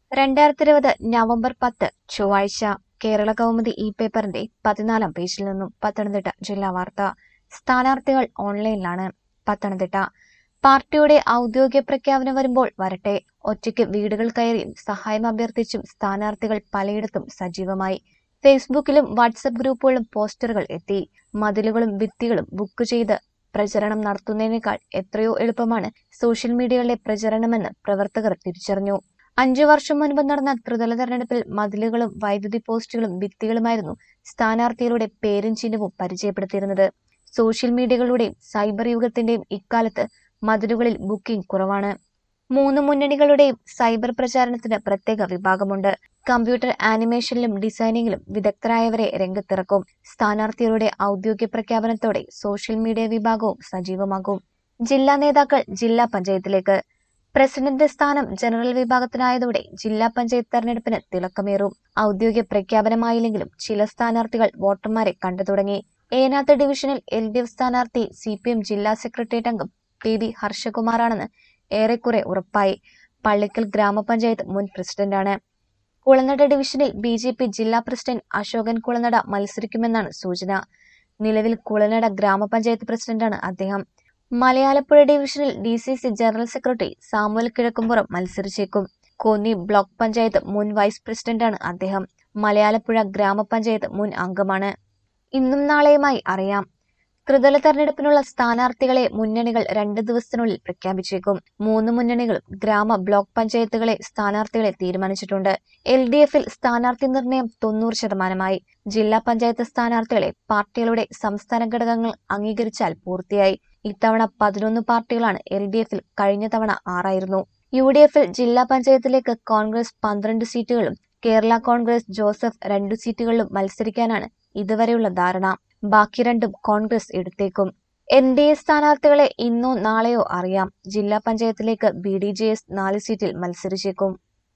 രണ്ടായിരത്തി ഇരുപത് നവംബർ പത്ത് ചൊവ്വാഴ്ച കേരള കൗമുദി ഇ പേപ്പറിന്റെ പതിനാലാം പേജിൽ നിന്നും പത്തനംതിട്ട ജില്ലാ വാർത്ത സ്ഥാനാർത്ഥികൾ ഓൺലൈനിലാണ് പത്തനംതിട്ട പാർട്ടിയുടെ ഔദ്യോഗിക പ്രഖ്യാപനം വരുമ്പോൾ വരട്ടെ ഒറ്റയ്ക്ക് വീടുകൾ കയറിയും സഹായം അഭ്യർത്ഥിച്ചും സ്ഥാനാർത്ഥികൾ പലയിടത്തും സജീവമായി ഫേസ്ബുക്കിലും വാട്സപ്പ് ഗ്രൂപ്പുകളിലും പോസ്റ്ററുകൾ എത്തി മതിലുകളും ഭിത്തികളും ബുക്ക് ചെയ്ത് പ്രചരണം നടത്തുന്നതിനേക്കാൾ എത്രയോ എളുപ്പമാണ് സോഷ്യൽ മീഡിയകളിലെ പ്രചരണമെന്ന് പ്രവർത്തകർ തിരിച്ചറിഞ്ഞു അഞ്ചു വർഷം മുൻപ് നടന്ന ത്രിതല തെരഞ്ഞെടുപ്പിൽ മതിലുകളും വൈദ്യുതി പോസ്റ്റുകളും ഭിത്തികളുമായിരുന്നു സ്ഥാനാർത്ഥികളുടെ പേരും ചിഹ്നവും പരിചയപ്പെടുത്തിയിരുന്നത് സോഷ്യൽ മീഡിയകളുടെയും സൈബർ യുഗത്തിന്റെയും ഇക്കാലത്ത് മതിലുകളിൽ ബുക്കിംഗ് കുറവാണ് മൂന്ന് മുന്നണികളുടെയും സൈബർ പ്രചാരണത്തിന് പ്രത്യേക വിഭാഗമുണ്ട് കമ്പ്യൂട്ടർ ആനിമേഷനിലും ഡിസൈനിങ്ങിലും വിദഗ്ധരായവരെ രംഗത്തിറക്കും സ്ഥാനാർത്ഥികളുടെ ഔദ്യോഗിക പ്രഖ്യാപനത്തോടെ സോഷ്യൽ മീഡിയ വിഭാഗവും സജീവമാകും ജില്ലാ നേതാക്കൾ ജില്ലാ പഞ്ചായത്തിലേക്ക് പ്രസിഡന്റ് സ്ഥാനം ജനറൽ വിഭാഗത്തിനായതോടെ ജില്ലാ പഞ്ചായത്ത് തെരഞ്ഞെടുപ്പിന് തിളക്കമേറും ഔദ്യോഗിക പ്രഖ്യാപനമായില്ലെങ്കിലും ചില സ്ഥാനാർത്ഥികൾ വോട്ടർമാരെ കണ്ടു തുടങ്ങി ഏനാത്ത് ഡിവിഷനിൽ എൽ ഡി എഫ് സ്ഥാനാർത്ഥി സി പി എം ജില്ലാ സെക്രട്ടേറിയറ്റ് അംഗം ടി വി ഹർഷകുമാറാണെന്ന് ഏറെക്കുറെ ഉറപ്പായി പള്ളിക്കൽ ഗ്രാമപഞ്ചായത്ത് മുൻ പ്രസിഡന്റാണ് കുളനട ഡിവിഷനിൽ ബി ജെ പി ജില്ലാ പ്രസിഡന്റ് അശോകൻ കുളനട മത്സരിക്കുമെന്നാണ് സൂചന നിലവിൽ കുളനട ഗ്രാമപഞ്ചായത്ത് പ്രസിഡന്റാണ് അദ്ദേഹം മലയാലപ്പുഴ ഡിവിഷനിൽ D C C general secretary Samuel Kizhakkumpuram മത്സരിച്ചേക്കും കോന്നി ബ്ലോക്ക് പഞ്ചായത്ത് മുൻ വൈസ് പ്രസിഡന്റാണ് അദ്ദേഹം മലയാലപ്പുഴ ഗ്രാമപഞ്ചായത്ത് മുൻ അംഗമാണ് ഇന്നും നാളെയുമായി അറിയാം ത്രിതല തെരഞ്ഞെടുപ്പിനുള്ള സ്ഥാനാർത്ഥികളെ മുന്നണികൾ രണ്ട് ദിവസത്തിനുള്ളിൽ പ്രഖ്യാപിച്ചേക്കും മൂന്ന് മുന്നണികളും ഗ്രാമ ബ്ലോക്ക് പഞ്ചായത്തുകളെ സ്ഥാനാർത്ഥികളെ തീരുമാനിച്ചിട്ടുണ്ട് എൽ ഡി എഫിൽ സ്ഥാനാർത്ഥി നിർണയം തൊണ്ണൂറ് ശതമാനമായി ജില്ലാ പഞ്ചായത്ത് സ്ഥാനാർത്ഥികളെ പാർട്ടികളുടെ സംസ്ഥാന ഘടകങ്ങൾ അംഗീകരിച്ചാൽ പൂർത്തിയായി ഇത്തവണ പതിനൊന്ന് പാർട്ടികളാണ് എൽ ഡി എഫിൽ കഴിഞ്ഞ തവണ ആറായിരുന്നു യു ഡി എഫിൽ ജില്ലാ പഞ്ചായത്തിലേക്ക് കോൺഗ്രസ് പന്ത്രണ്ട് സീറ്റുകളും കേരള കോൺഗ്രസ് ജോസഫ് രണ്ടു സീറ്റുകളിലും മത്സരിക്കാനാണ് ഇതുവരെയുള്ള ധാരണ ബാക്കി രണ്ടും കോൺഗ്രസ് എടുത്തേക്കും എൻ ഡി എ സ്ഥാനാർത്ഥികളെ ഇന്നോ നാളെയോ അറിയാം ജില്ലാ പഞ്ചായത്തിലേക്ക് ബി ഡി ജെ എസ് നാല് സീറ്റിൽ മത്സരിച്ചേക്കും